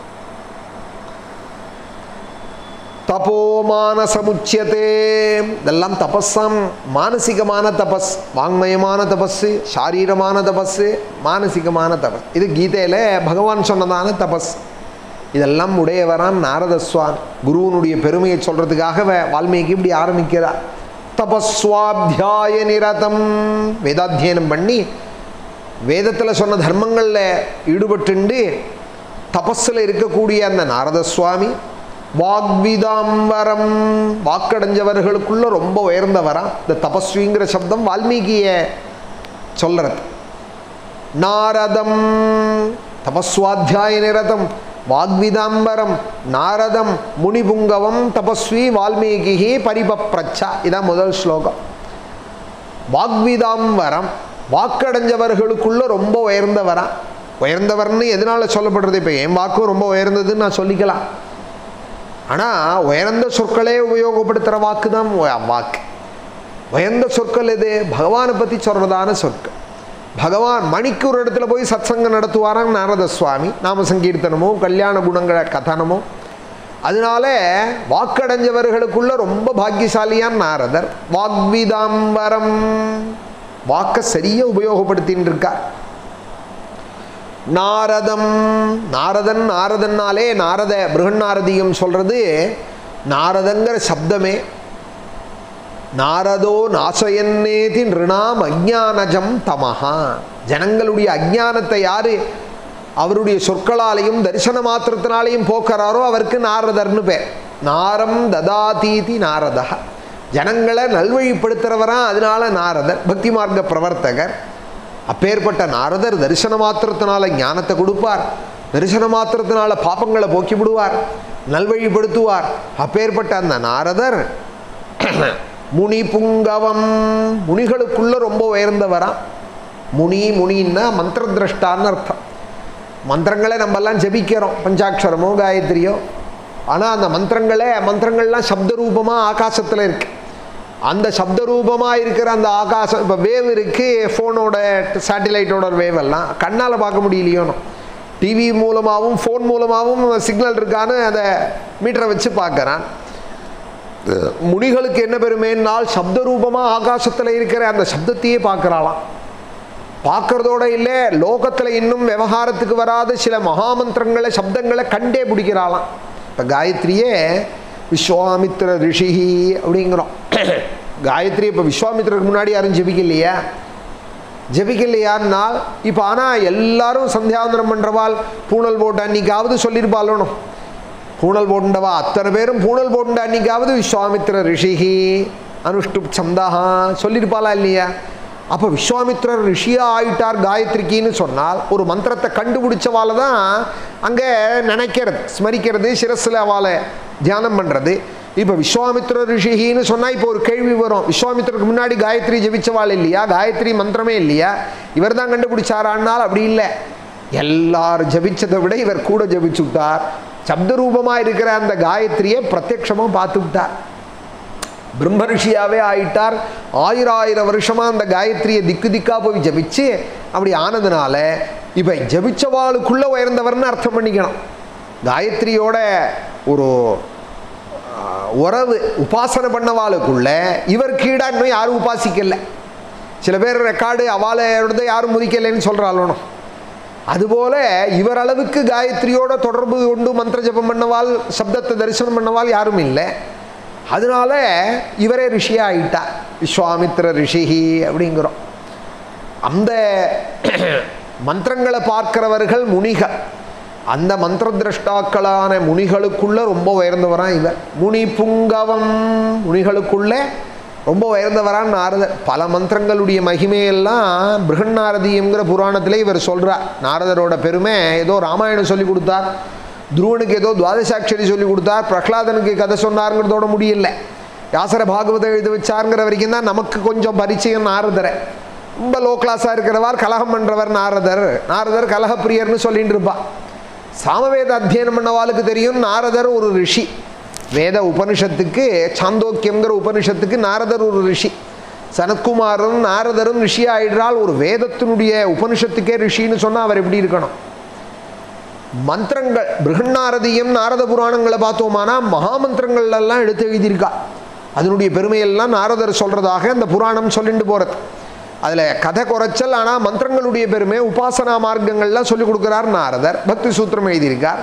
தபோமானசமுச்சியதே இதெல்லாம் தபஸாம் மானசிகமான தபஸ் வாங்மயமான தபஸ் சாரீரமான தபஸ் மானசிகமான தபஸ் இது கீதையில் பகவான் சொன்னதான தபஸ் இதெல்லாம் உடையவரான் நாரதஸ்வான் குருவனுடைய பெருமையை சொல்கிறதுக்காக வால்மீகி இப்படி ஆரம்பிக்கிறார் தபஸ்வாத்தியாய நிரதம் வேதாத்தியனம் பண்ணி வேதத்தில் சொன்ன தர்மங்களில் ஈடுபட்டுண்டு தபஸில் இருக்கக்கூடிய அந்த நாரத சுவாமி வாக்விதாம்பரம் வாக்கடைஞ்சவர்களுக்குள்ள ரொம்ப உயர்ந்தவரா இந்த தபஸ்விங்கிற சப்தம் வால்மீகிய சொல்றது நாரதம் தபஸ்வாத்தியாய நிரதம் வாக்விதாம்பரம் நாரதம் முனிபுங்கவம் தபஸ்வி வால்மீகி பரிபப்ரச்சா இதான் முதல் ஸ்லோகம் வாக்விதாம்பரம் வாக்கடைஞ்சவர்களுக்குள்ள ரொம்ப உயர்ந்தவரா உயர்ந்தவர்னு எதனால சொல்லப்படுறது இப்போ என் வாக்கும் ரொம்ப உயர்ந்ததுன்னு நான் சொல்லிக்கலாம் ஆனால் உயர்ந்த சொற்களே உபயோகப்படுத்துகிற வாக்கு தான் வாக்கு உயர்ந்த சொற்கள் எது பகவானை பற்றி சொல்கிறதான சொற்கள் பகவான் மணிக்கு ஒரு இடத்துல போய் சத்சங்கம் நடத்துவாராங்க நாரத சுவாமி நாம சங்கீர்த்தனமோ கல்யாண குணங்கள கதனமோ அதனால வாக்கடைஞ்சவர்களுக்குள்ள ரொம்ப பாக்கியசாலியான் நாரதர் வாக்விதாம்பரம் வாக்க சரியா உபயோகப்படுத்தின்னு இருக்கார் நாரதம் நாரதன் நாரதன்னாலே நாரத பிருகநாரதியம் சொல்றது நாரதங்கிற சப்தமே நாரதோ நாசயன்னேதி நிருணாம் அஜானஜம் தமஹா ஜனங்களுடைய அஜானத்தை யாரு அவருடைய சொற்களாலையும் தரிசன மாத்திரத்தினாலையும் போக்குறாரோ அவருக்கு நாரதர்னு பேர் நாரம் ததாதீதி நாரதா ஜனங்களை நல்வழிப்படுத்துகிறவரா அதனால நாரதர் பக்தி மார்க்க பிரவர்த்தகர் அப்பேற்பட்ட நாரதர் தரிசன மாத்திரத்தினால ஞானத்தை கொடுப்பார் தரிசன மாத்திரத்தினால பாப்பங்களை போக்கி விடுவார் நல்வழிப்படுத்துவார் அப்பேற்பட்ட அந்த நாரதர் முனி புங்கவம் முனிகளுக்குள்ள ரொம்ப உயர்ந்தவரா முனி முனின்னா மந்திர திரஷ்டான்னு அர்த்தம் மந்திரங்களை நம்மெல்லாம் ஜபிக்கிறோம் பஞ்சாட்சரமோ காயத்ரியோ ஆனால் அந்த மந்திரங்களே மந்திரங்கள்லாம் சப்த ரூபமாக ஆகாசத்தில் இருக்கு அந்த சப்த ரூபமாக இருக்கிற அந்த ஆகாசம் இப்போ வேவ் இருக்குது ஃபோனோட சேட்டிலைட்டோட வேவ் எல்லாம் கண்ணால் பார்க்க முடியலையோனோ டிவி மூலமாகவும் ஃபோன் மூலமாகவும் சிக்னல் இருக்கான்னு அதை மீட்டரை வச்சு பார்க்குறான் முனிகளுக்கு என்ன பெருமைன்னால் சப்த ரூபமாக ஆகாசத்தில் இருக்கிற அந்த சப்தத்தையே பார்க்குறாளாம் பார்க்கறதோட இல்லை லோகத்தில் இன்னும் விவகாரத்துக்கு வராத சில மகாமந்திரங்களை சப்தங்களை கண்டே பிடிக்கிறாளாம் இப்போ காயத்ரியே விஸ்வாமித்திர ரிஷிஹி அப்படிங்கிறோம் காயத்ரி இப்போ விஸ்வாமித்திரருக்கு முன்னாடி யாரும் ஜெபிக்கலையா ஜெபிக்கலையான்னால் இப்போ ஆனால் எல்லாரும் சந்தியாவந்தனம் பண்ணுறவாள் பூனல் போட்ட அன்னைக்காவது சொல்லியிருப்பாளோனோ பூனல் போண்டவா அத்தனை பேரும் பூனல் போண்ட அன்னைக்காவது விஸ்வாமித்திர ரிஷிஹி அனுஷ்டுப் சந்தஹா சொல்லியிருப்பாளா இல்லையா அப்போ விஸ்வாமித்திரர் ரிஷியா ஆயிட்டார் காயத்ரிக்கின்னு சொன்னால் ஒரு மந்திரத்தை கண்டுபிடிச்சவால தான் அங்கே நினைக்கிறது ஸ்மரிக்கிறது சிரஸில் அவளை தியானம் பண்ணுறது இப்போ விஸ்வாமித்திர ரிஷிகின்னு சொன்னால் இப்போ ஒரு கேள்வி வரும் விஸ்வாமித்திரருக்கு முன்னாடி காயத்ரி ஜபிச்சவாள் இல்லையா காயத்ரி மந்திரமே இல்லையா இவர் தான் கண்டுபிடிச்சாரான்னால் அப்படி இல்லை எல்லாரும் ஜபிச்சதை விட இவர் கூட ஜபிச்சு விட்டார் சப்த ரூபமாக இருக்கிற அந்த காயத்ரியை பிரத்யக்ஷமாக பார்த்து விட்டார் பிரம்ம ரிஷியாவே ஆயிட்டார் ஆயிரம் ஆயிரம் வருஷமா அந்த காயத்ரியை திக்கு திக்கா போய் ஜபிச்சு அப்படி ஆனதுனால இப்போ ஜபிச்சவாளுக்குள்ள உயர்ந்தவர்னு அர்த்தம் பண்ணிக்கணும் காயத்ரியோட ஒரு ஆஹ், உறவு உபாசனை பண்ணவாளுக்குள்ள இவர் கீழா இன்னும் யாரும் உபாசிக்கல சில பேர் ரெக்கார்டு அவாளோட யாரும் முதிக்கலைன்னு சொல்கிறாளோனோ அதுபோல இவர் அளவுக்கு காயத்ரியோட தொடர்பு கொண்டு மந்திர ஜபம் பண்ணவாள் சப்தத்தை தரிசனம் பண்ணவாள் யாரும் இல்லை அதனால இவரே ரிஷியா ஆயிட்டார் விஸ்வாமித்திர ரிஷிஹி அப்படிங்கிறோம் அந்த மந்திரங்களை பார்க்கிறவர்கள் முனிகள் அந்த மந்திர திரஷ்டாக்களான முனிகளுக்குள்ள ரொம்ப உயர்ந்தவரான் இவர் முனி புங்கவம் முனிகளுக்குள்ள ரொம்ப உயர்ந்தவரான் நாரதர் பல மந்திரங்களுடைய மகிமையெல்லாம் பிருகநாரதியங்கிற புராணத்திலே இவர் சொல்றார் நாரதரோட பெருமை ஏதோ ராமாயணம் சொல்லி கொடுத்தார் துருவனுக்கு ஏதோ துவாதசாட்சரி சொல்லி கொடுத்தார் பிரகலாதனுக்கு கதை சொன்னாருங்கிறதோட முடியல யாசர பாகவதம் எழுதி வச்சாருங்கிற வரைக்கும் தான் நமக்கு கொஞ்சம் பரிச்சயம் நாரதரை ரொம்ப லோ கிளாஸாக இருக்கிறவார் கலகம் பண்ணுறவர் நாரதர் நாரதர் கலகப்பிரியர்னு சொல்லிட்டு இருப்பா சாமவேத அத்தியனம் பண்ணவாளுக்கு தெரியும் நாரதர் ஒரு ரிஷி வேத உபனிஷத்துக்கு சாந்தோக்கியங்கிற உபனிஷத்துக்கு நாரதர் ஒரு ரிஷி சனத்குமாரும் நாரதரும் ரிஷி ஆயிடுறால் ஒரு வேதத்தினுடைய உபனிஷத்துக்கே ரிஷின்னு சொன்னால் அவர் எப்படி இருக்கணும் மந்திரங்கள் பிருகநாரதியம் நாரத புராணங்களை பார்த்தோமானா மகாமந்திரங்கள் எல்லாம் எடுத்து எழுதியிருக்கா அதனுடைய பெருமையெல்லாம் நாரதர் சொல்கிறதாக அந்த புராணம் சொல்லிட்டு போகிறது அதில் கதை குறைச்சல் ஆனால் மந்திரங்களுடைய பெருமை உபாசனா மார்க்கங்கள்லாம் சொல்லிக் கொடுக்குறார் நாரதர் பக்தி சூத்திரம் எழுதியிருக்கார்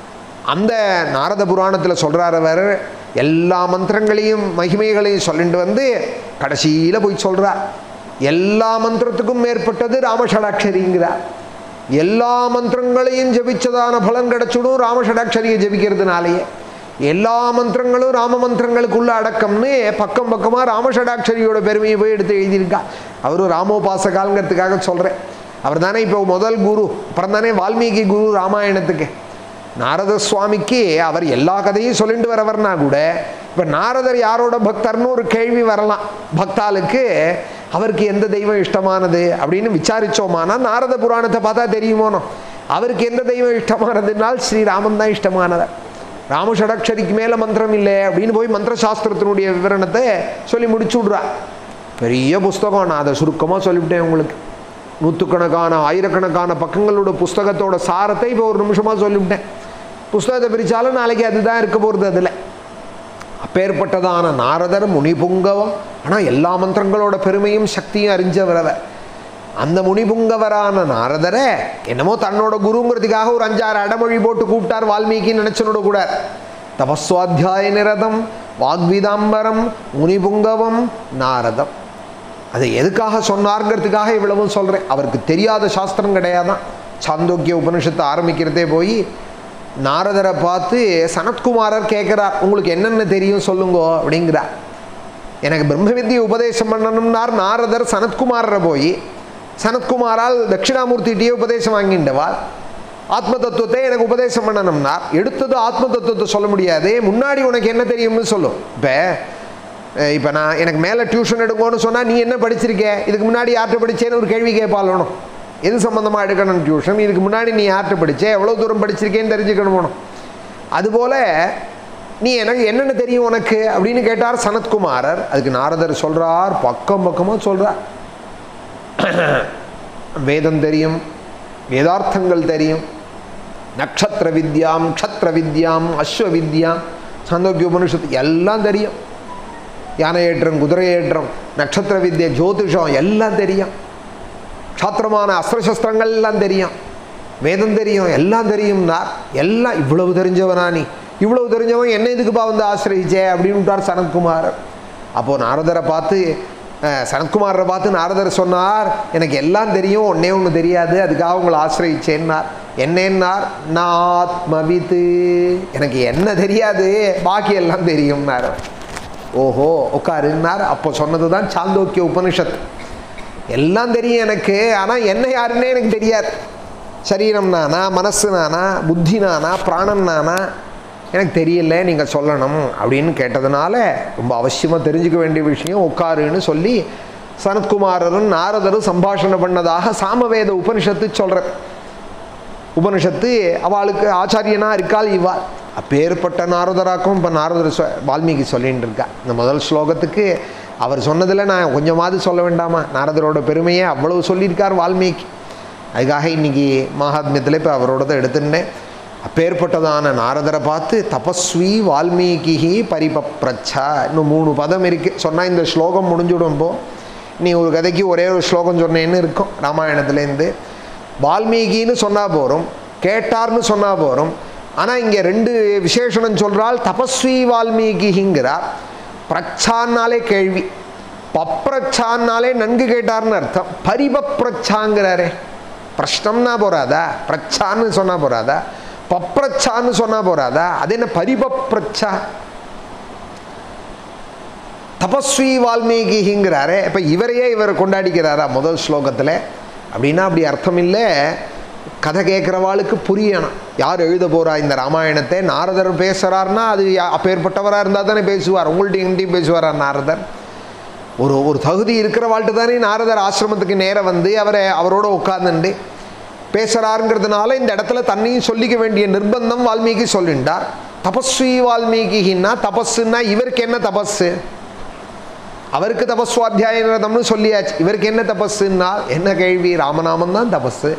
அந்த நாரத புராணத்தில் சொல்கிறார் அவர் எல்லா மந்திரங்களையும் மகிமைகளையும் சொல்லிட்டு வந்து கடைசியில் போய் சொல்கிறார் எல்லா மந்திரத்துக்கும் மேற்பட்டது ராமஷடாட்சரிங்கிறார் எல்லா மந்திரங்களையும் ஜபிச்சதான பலன் கிடைச்சிடும் ராமஷடாட்சரியை ஜபிக்கிறதுனாலேயே எல்லா மந்திரங்களும் ராம மந்திரங்களுக்குள்ள அடக்கம்னு பக்கம் பக்கமாக ராமஷடாட்சரியோட பெருமையை போய் எடுத்து எழுதியிருக்கா அவரும் ராமோபாசகால்ங்கிறதுக்காக சொல்கிறேன் அவர் தானே இப்போ முதல் குரு அப்புறம் தானே வால்மீகி குரு ராமாயணத்துக்கு நாரத சுவாமிக்கு அவர் எல்லா கதையும் சொல்லிட்டு வரவர்னா கூட இப்போ நாரதர் யாரோட பக்தர்னு ஒரு கேள்வி வரலாம் பக்தாளுக்கு அவருக்கு எந்த தெய்வம் இஷ்டமானது அப்படின்னு விசாரிச்சோமானா நாரத புராணத்தை பார்த்தா தெரியுமோனோ அவருக்கு எந்த தெய்வம் இஷ்டமானதுனால் ஸ்ரீராமன் தான் இஷ்டமானவர் ராமஷடக்ஷரிக்கு மேலே மந்திரம் இல்லை அப்படின்னு போய் மந்திர சாஸ்திரத்தினுடைய விவரணத்தை சொல்லி முடிச்சு விட்றா பெரிய புஸ்தகம் நான் அதை சுருக்கமாக சொல்லிவிட்டேன் உங்களுக்கு நூற்றுக்கணக்கான ஆயிரக்கணக்கான பக்கங்களோட புஸ்தகத்தோட சாரத்தை இப்போ ஒரு நிமிஷமாக சொல்லிவிட்டேன் புஸ்தகத்தை பிரித்தாலும் நாளைக்கு அதுதான் இருக்க போகிறது அதில் அப்பேற்பட்டதான நாரதர் முனிபுங்கவம் ஆனால் எல்லா மந்திரங்களோட பெருமையும் சக்தியும் அறிஞ்சவர் அவர் அந்த முனிபுங்கவரான நாரதரை என்னமோ தன்னோட குருங்கிறதுக்காக ஒரு அஞ்சாறு அடமொழி போட்டு கூப்பிட்டார் வால்மீகி நினைச்சனோட கூட தபஸ்வாத்தியாய நிரதம் வாக்விதாம்பரம் முனிபுங்கவம் நாரதம் அதை எதுக்காக சொன்னார்ங்கிறதுக்காக இவ்வளவும் சொல்கிறேன் அவருக்கு தெரியாத சாஸ்திரம் கிடையாதான் சாந்தோக்கிய உபனிஷத்தை ஆரம்பிக்கிறதே போய் நாரதரை பார்த்து சனத்குமாரர் கேட்குறார் உங்களுக்கு என்னென்ன தெரியும் சொல்லுங்கோ அப்படிங்கிறார் எனக்கு பிரம்ம வித்தியை உபதேசம் பண்ணணும்னார் நாரதர் சனத்குமாரரை போய் சனத்குமாரால் தட்சிணாமூர்த்திகிட்டே உபதேசம் வாங்கிண்டவாள் ஆத்ம தத்துவத்தை எனக்கு உபதேசம் பண்ணணும்னா எடுத்தது ஆத்ம தத்துவத்தை சொல்ல முடியாது முன்னாடி உனக்கு என்ன தெரியும்னு சொல்லும் இப்போ இப்போ நான் எனக்கு மேலே டியூஷன் எடுங்கன்னு சொன்னால் நீ என்ன படிச்சிருக்க இதுக்கு முன்னாடி யார்கிட்ட படிச்சேன்னு ஒரு கேள்வி கேட்பாளணும் எது சம்மந்தமாக எடுக்கணும் டியூஷன் இதுக்கு முன்னாடி நீ யார்கிட்ட படிச்சே எவ்வளோ தூரம் படிச்சிருக்கேன்னு தெரிஞ்சுக்கணும் அதுபோல் நீ எனக்கு என்னென்ன தெரியும் உனக்கு அப்படின்னு கேட்டார் சனத்குமாரர் அதுக்கு நாரதர் சொல்கிறார் பக்கம் பக்கமாக சொல்கிறார் வேதம் தெரியும் வேதார்த்தங்கள் தெரியும் நக்ஷத்திர வித்யாம் க்ஷத்ர வித்யாம் அஸ்வ வித்யாம் சாந்தோக்கிய உபனிஷத்து எல்லாம் தெரியும் யானை ஏற்றம் குதிரை ஏற்றம் நட்சத்திர வித்யை ஜோதிஷம் எல்லாம் தெரியும் க்ஷாத்திரமான அஸ்திரசஸ்திரங்கள் எல்லாம் தெரியும் வேதம் தெரியும் எல்லாம் தெரியும்னா எல்லாம் இவ்வளவு தெரிஞ்சவனா நீ இவ்வளவு தெரிஞ்சவன் என்ன இதுக்குப்பா வந்து ஆசிரியிச்சே அப்படின்னு விட்டார் சனத்குமார் அப்போது நாரதரை பார்த்து அஹ், சனத்குமாரை பார்த்து நாரதர் சொன்னார் எனக்கு எல்லாம் தெரியும் ஒன்னே ஒன்று தெரியாது அதுக்காக உங்களை ஆசிரியிச்சேன்னார் என்னன்னார் நாத்மவித்து எனக்கு என்ன தெரியாது பாக்கி எல்லாம் தெரியும்னார் ஓஹோ உட்காருன்னார் அப்போ சொன்னது தான் சாந்தோக்கிய உபனிஷத் எல்லாம் தெரியும் எனக்கு ஆனால் என்ன யாருன்னே எனக்கு தெரியாது சரீரம் நானா மனசு நானா புத்தி நானா பிராணன் நானா எனக்கு தெரியல நீங்கள் சொல்லணும் அப்படின்னு கேட்டதுனால ரொம்ப அவசியமாக தெரிஞ்சுக்க வேண்டிய விஷயம் உட்காருன்னு சொல்லி சனத்குமாரரும் நாரதரும் சம்பாஷணை பண்ணதாக சாமவேத உபனிஷத்து சொல்கிற உபனிஷத்து அவளுக்கு ஆச்சாரியனா இருக்காள் இவா அப்பேற்பட்ட நாரதராக்கும் இப்போ நாரதர் சொ வால்மீகி சொல்லின்னு இருக்கா இந்த முதல் ஸ்லோகத்துக்கு அவர் சொன்னதில் நான் கொஞ்சமாவது சொல்ல வேண்டாமா நாரதரோட பெருமையை அவ்வளவு சொல்லியிருக்கார் வால்மீகி அதுக்காக இன்னைக்கு மகாத்மியத்தில் இப்போ அவரோடதை எடுத்துட்டேன் அப்பேற்பட்டதான நாரதரை பார்த்து தபஸ்வி வால்மீகி பரிபப்ரச்சா இன்னும் மூணு பதம் இருக்குது சொன்னால் இந்த ஸ்லோகம் முடிஞ்சுடும் இப்போ நீ ஒரு கதைக்கு ஒரே ஒரு ஸ்லோகம் சொன்னேன்னு இருக்கும் ராமாயணத்துலேருந்து வால்மீகின்னு சொன்னால் போகிறோம் கேட்டார்னு சொன்னால் போகிறோம் ஆனால் இங்கே ரெண்டு விசேஷணம் சொல்கிறால் தபஸ்வி வால்மீகிங்கிறார் பிரச்சான்னாலே கேள்வி பப்ரச்சான்னாலே நன்கு கேட்டார்னு அர்த்தம் பரிபப்ரச்சாங்கிறாரே பிரஷ்னம்னா போறாதா பிரச்சான்னு சொன்னா போறாதா பப்ரச்சான்னு சொன்னா போறாதா அது என்ன பரிபப்ரச்சா தபஸ்வி வால்மீகிங்கிறாரே இப்போ இவரையே இவர் கொண்டாடிக்கிறாரா முதல் ஸ்லோகத்தில் அப்படின்னா அப்படி அர்த்தம் இல்லை கதை கேட்குறவாளுக்கு புரியணும் யார் எழுத போகிறா இந்த ராமாயணத்தை நாரதர் பேசுகிறார்னா அது யா- அப்பேற்பட்டவராக இருந்தால் தானே பேசுவார் உங்கள்கிட்ட எங்கிட்டையும் பேசுவாரா நாரதர் ஒரு ஒரு தகுதி இருக்கிறவாள்கிட்ட தானே நாரதர் ஆசிரமத்துக்கு நேரம் வந்து அவரை அவரோட உட்கார்ந்துண்டு பேசுகிறாருங்கிறதுனால இந்த இடத்துல தன்னையும் சொல்லிக்க வேண்டிய நிர்பந்தம் வால்மீகி சொல்லிண்டார் தபஸ்வி வால்மீகின்னா தபஸுன்னா இவருக்கு என்ன தபஸு அவருக்கு தபஸ்வாத்தியாய நிரதம்னு சொல்லியாச்சு இவருக்கு என்ன தபஸுன்னா என்ன கேள்வி ராமநாமம் தான் தபஸு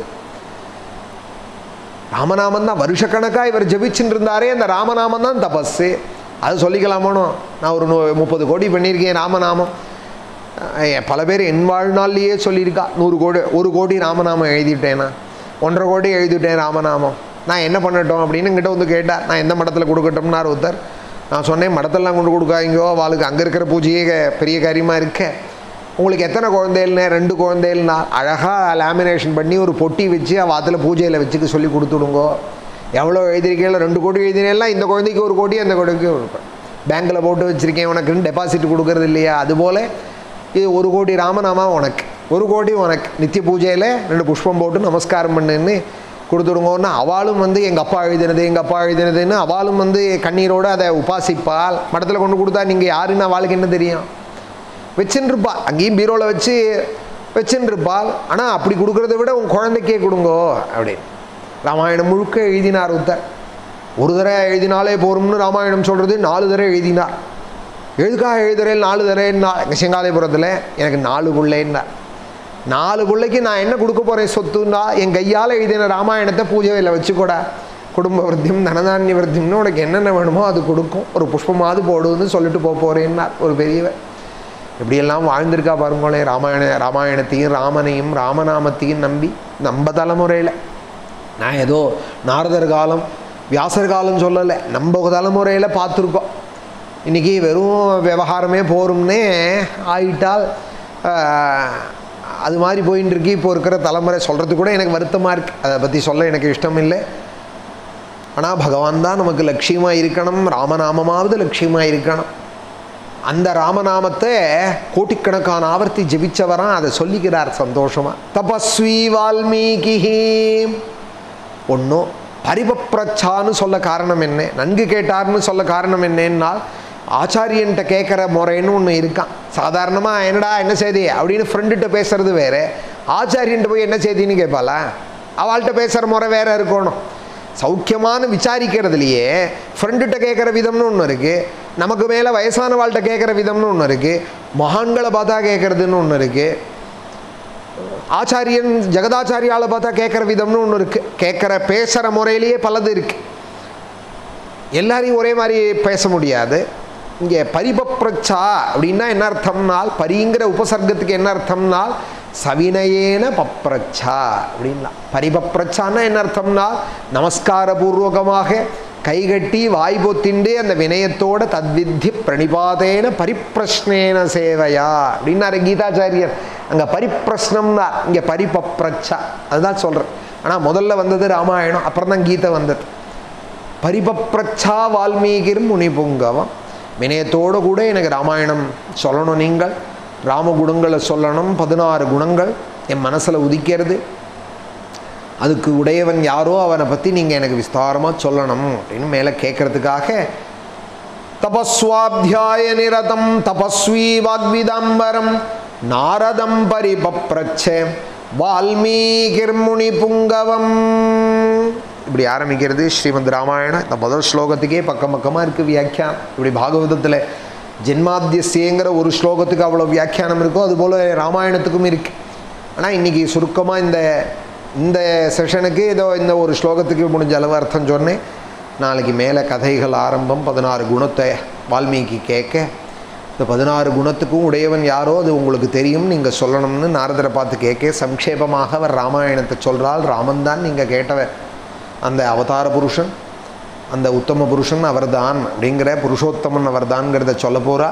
ராமநாமம் தான் வருஷக்கணக்காக இவர் ஜபிச்சுட்டு இருந்தாரே அந்த ராமநாமம் தான் தபஸு அது சொல்லிக்கலாமோனோ நான் ஒரு நூ- முப்பது கோடி பண்ணியிருக்கேன் ராமநாமம் அஹ் பல பேர் என் வாழ்நாள்லேயே சொல்லியிருக்கா நூறு கோடி ஒரு கோடி ராமநாமம் எழுதிட்டேனா ஒன்றரை கோடி எழுதிட்டேன் ராமநாமம் நான் என்ன பண்ணட்டும் அப்படின்னு என்கிட்ட வந்து கேட்டார் நான் எந்த மடத்தில் கொடுக்கட்டும்னார் ஒருத்தர் நான் சொன்னேன் மடத்தெல்லாம் கொண்டு கொடுக்காதீங்கோ அவளுக்கு அங்கே இருக்கிற பூஜையே க- பெரிய காரியமாக இருக்க உங்களுக்கு எத்தனை குழந்தைகள்னே ரெண்டு குழந்தைகள்னா அழகாக லேமினேஷன் பண்ணி ஒரு பொட்டி வச்சு அவள் அதில் பூஜையில் வச்சுக்க சொல்லி கொடுத்துடுங்கோ எவ்வளோ எழுதிருக்கீங்களோ ரெண்டு கோடி எழுதினேலாம் இந்த குழந்தைக்கு ஒரு கோடி அந்த குழந்தைக்கு ஒரு கோடி பேங்க்கில் போட்டு வச்சுருக்கேன் உனக்குன்னு டெபாசிட் கொடுக்கறது இல்லையா அதுபோல் இது ஒரு கோடி ராமநாமா உனக்கு ஒரு கோடி உனக்கு நித்திய பூஜையில் ரெண்டு புஷ்பம் போட்டு நமஸ்காரம் பண்ணுன்னு கொடுத்துடுங்கன்னு அவளும் வந்து எங்கள் அப்பா எழுதினது எங்கள் அப்பா எழுதினதுன்னு அவளும் வந்து கண்ணீரோடு அதை உபாசிப்பாள் மடத்தில் கொண்டு கொடுத்தா நீங்கள் யாருன்னு அவளுக்கு என்ன தெரியும் வச்சுருப்பாள் அங்கேயும் பீரோவில் வச்சு வச்சுருப்பாள் ஆனால் அப்படி கொடுக்கறத விட உன் குழந்தைக்கே கொடுங்கோ அப்படின்னு ராமாயணம் முழுக்க எழுதினார் உத்தர் ஒரு தடவை எழுதினாலே போரும்னு ராமாயணம் சொல்கிறது நாலு தடவை எழுதினார் எழுதுக்காக எழுதுறேன் நாலு தடவைன்னா எங்கள் செங்காலைபுரத்தில் எனக்கு நாலு பிள்ளைன்னார் நாலு பிள்ளைக்கு நான் என்ன கொடுக்க போகிறேன் சொத்துன்னா என் கையால் எழுதின ராமாயணத்தை பூஜையில் வச்சுக்கூட குடும்ப விருத்தியம் தனதானிய விருத்தியம்னு உனக்கு என்னென்ன வேணுமோ அது கொடுக்கும் ஒரு புஷ்பமாவது போடுன்னு சொல்லிட்டு போக போகிறேன்னார் ஒரு பெரியவர் இப்படியெல்லாம் வாழ்ந்திருக்கா பாருங்களேன் ராமாயண ராமாயணத்தையும் ராமனையும் ராமநாமத்தையும் நம்பி நம்ம தலைமுறையில் நான் ஏதோ நாரதர் காலம் வியாசர் காலம் சொல்லலை நம்ம தலைமுறையில் பார்த்துருக்கோம் இன்றைக்கி வெறும் விவகாரமே போரும்னே ஆயிட்டால் ஆஹ், அது மாதிரி போயின்னு இருக்கு இப்போ இருக்கிற தலைமுறை சொல்கிறது கூட எனக்கு வருத்தமாக இருக்குது அதை பற்றி சொல்ல எனக்கு இஷ்டம் இல்லை ஆனால் பகவான் தான் நமக்கு லட்சியமாக இருக்கணும் ராமநாமமாவது லட்சியமாக இருக்கணும் அந்த ராமநாமத்தை கோட்டிக்கணக்கான ஆவர்த்தி ஜெபிச்சவரான் அதை சொல்லிக்கிறார் சந்தோஷமா தபஸ்வி வால்மீகி ஒன்றும் பரிபப்ரச்சான்னு சொல்ல காரணம் என்ன நன்கு கேட்டார்னு சொல்ல காரணம் என்னன்னா ஆச்சாரியன்ட்ட கேட்குற முறைன்னு ஒன்று இருக்கான் சாதாரணமாக என்னடா என்ன செய்தி அப்படின்னு ஃப்ரெண்டுகிட்ட பேசுறது வேற ஆச்சாரியன்ட்ட போய் என்ன செய்தின்னு கேட்பாளா அவள்கிட்ட பேசுகிற முறை வேற இருக்கணும் சௌக்கியமான விசாரிக்கிறதுலையே ஃப்ரெண்டுகிட்ட கேட்குற விதம்னு ஒன்று இருக்குது நமக்கு மேலே வயசான வாழ்கிட்ட கேட்குற விதம்னு ஒன்று இருக்குது மகான்களை பார்த்தா கேட்குறதுன்னு ஒன்று இருக்குது ஆச்சாரியன் ஜெகதாச்சாரியால பார்த்தா கேட்குற விதம்னு ஒன்று இருக்குது கேட்குற பேசுகிற முறையிலேயே பலது இருக்குது எல்லாரையும் ஒரே மாதிரி பேச முடியாது இங்கே பரிபப்ரச்சா அப்படின்னா என்ன அர்த்தம்னால் பரிங்கிற உபசர்க்கத்துக்கு என்ன அர்த்தம்னால் சவினயேன பப்ரச்சா அப்படின்னா பரிபப்ரச்சான்னா என்ன அர்த்தம்னால் நமஸ்காரபூர்வகமாக கைகட்டி வாய் பொத்திண்டு அந்த வினயத்தோட தத்வித்தி பிரணிபாதேன பரிப்பிரஷ்னேன சேவையா அப்படின்னாரு கீதாச்சாரியர் அங்கே பரிப்பிரஷ்னம்னா இங்கே பரிபப்ரச்சா அதுதான் சொல்கிறேன் ஆனால் முதல்ல வந்தது ராமாயணம் அப்புறம் தான் கீதை வந்தது பரிபப்ரச்சா வால்மீகிர் முனிபுங்கவம் வினயத்தோடு கூட எனக்கு ராமாயணம் சொல்லணும் நீங்கள் ராமகுணங்களை சொல்லணும் பதினாறு குணங்கள் என் மனசில் உதிக்கிறது அதுக்கு உடையவன் யாரோ அவனை பற்றி நீங்கள் எனக்கு விஸ்தாரமாக சொல்லணும் அப்படின்னு மேலே கேட்குறதுக்காக தபஸ்வாத்தியாய நிரதம் தபஸ்வி வாக்விதாம்பரம் நாரதம் பரிபப்ரச்ச வால்மீகிர் முனி புங்கவம் இப்படி ஆரம்பிக்கிறது ஸ்ரீமத் ராமாயணம் இந்த முதல் ஸ்லோகத்துக்கே பக்கம் பக்கமாக இருக்குது வியாக்கியானம் இப்படி பாகவதத்தில் ஜென்மாத்தியசியங்கிற ஒரு ஸ்லோகத்துக்கு அவ்வளோ வியாக்கியானம் இருக்கோ அதுபோல் ராமாயணத்துக்கும் இருக்குது ஆனால் இன்றைக்கி சுருக்கமாக இந்த இந்த செஷனுக்கு ஏதோ இந்த ஒரு ஸ்லோகத்துக்கு முடிஞ்ச அளவு அர்த்தம் சொன்னேன் நாளைக்கு மேலே கதைகள் ஆரம்பம் பதினாறு குணத்தை வால்மீகி கேட்க இந்த பதினாறு குணத்துக்கும் உடையவன் யாரோ அது உங்களுக்கு தெரியும் நீங்கள் சொல்லணும்னு நாரதரை பார்த்து கேட்க சம்க்ஷேபமாக அவர் ராமாயணத்தை சொல்கிறால் ராமன் தான் நீங்கள் கேட்டவர் அந்த அவதார புருஷன் அந்த உத்தம புருஷன் அவர்தான் அப்படிங்கிற புருஷோத்தமன் அவர்தான்ங்கிறத சொல்ல போகிறா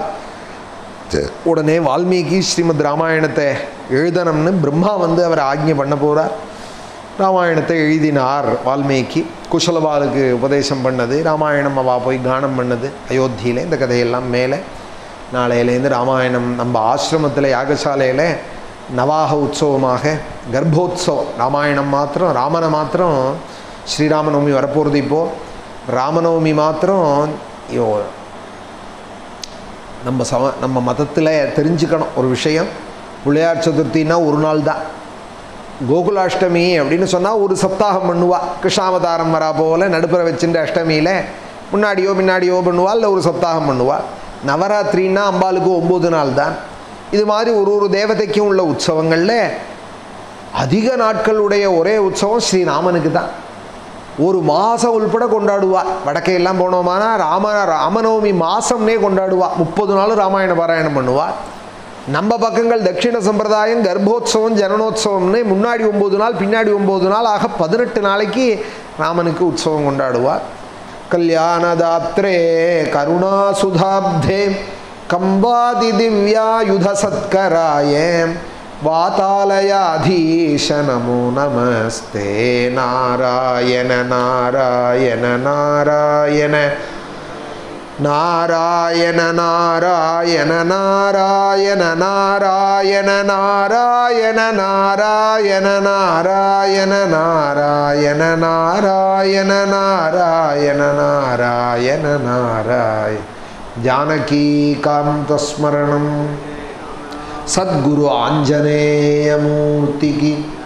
உடனே வால்மீகி ஸ்ரீமத் ராமாயணத்தை எழுதணும்னு பிரம்மா வந்து அவர் ஆக்ஞை பண்ண போகிறார் ராமாயணத்தை எழுதினார் வால்மீகி குஷலபாலுக்கு உபதேசம் பண்ணது ராமாயணம் அவா போய் கானம் பண்ணது அயோத்தியில் இந்த கதையெல்லாம் மேலே நாளையிலேருந்து ராமாயணம் நம்ம ஆசிரமத்தில் யாகசாலையில் நவாக உற்சவமாக கர்ப்போத்சவம் ராமாயணம் மாத்திரம் ராமனை மாத்திரம் ஸ்ரீராமநவமி வரப்போகிறது இப்போது ராமநவமி மாத்திரம் ஐயோ, நம்ம சம நம்ம மதத்தில் தெரிஞ்சுக்கணும் ஒரு விஷயம் பிள்ளையார் சதுர்த்தின்னா ஒரு நாள் தான் கோகுலாஷ்டமி அப்படின்னு சொன்னால் ஒரு சப்தாகம் பண்ணுவா கிருஷ்ணாவதாரம் வரா போல் நடுப்புற வச்சுட்டு அஷ்டமியில் முன்னாடியோ பின்னாடியோ பண்ணுவாள் இல்லை ஒரு சப்தாகம் பண்ணுவாள் நவராத்திரின்னா அம்பாளுக்கு ஒம்பது நாள் தான் இது மாதிரி ஒரு ஒரு தேவதைக்கும் உள்ள உற்சவங்களில் அதிக நாட்களுடைய ஒரே உற்சவம் ஸ்ரீராமனுக்கு தான் ஒரு மாதம் உள்பட கொண்டாடுவா வடக்கே எல்லாம் போனோமானா ராம ராமநவமி மாதம்னே கொண்டாடுவா முப்பது நாள் ராமாயண பாராயணம் பண்ணுவா நம்ம பக்கங்கள் தட்சிண சம்பிரதாயம் கர்ப்போத்சவம் ஜனனோத்சவம்னு முன்னாடி ஒம்பது நாள் பின்னாடி ஒம்பது நாள் ஆக பதினெட்டு நாளைக்கு ராமனுக்கு உற்சவம் கொண்டாடுவா கல்யாணதாத்ரே கருணாசுதாப்தே கம்பாதி திவ்யாயுத சத்கராயே वातालयाधीश नमो नमस्ते नारायण नारायण नारायण नारायण नारायण नारायण नारायण नारायण नारायण नारायण नारायण नारायण नारायण नारायण नारायण जानकीकान्तस्मरणम् సద్గురు ఆంజనేయమూర్తికి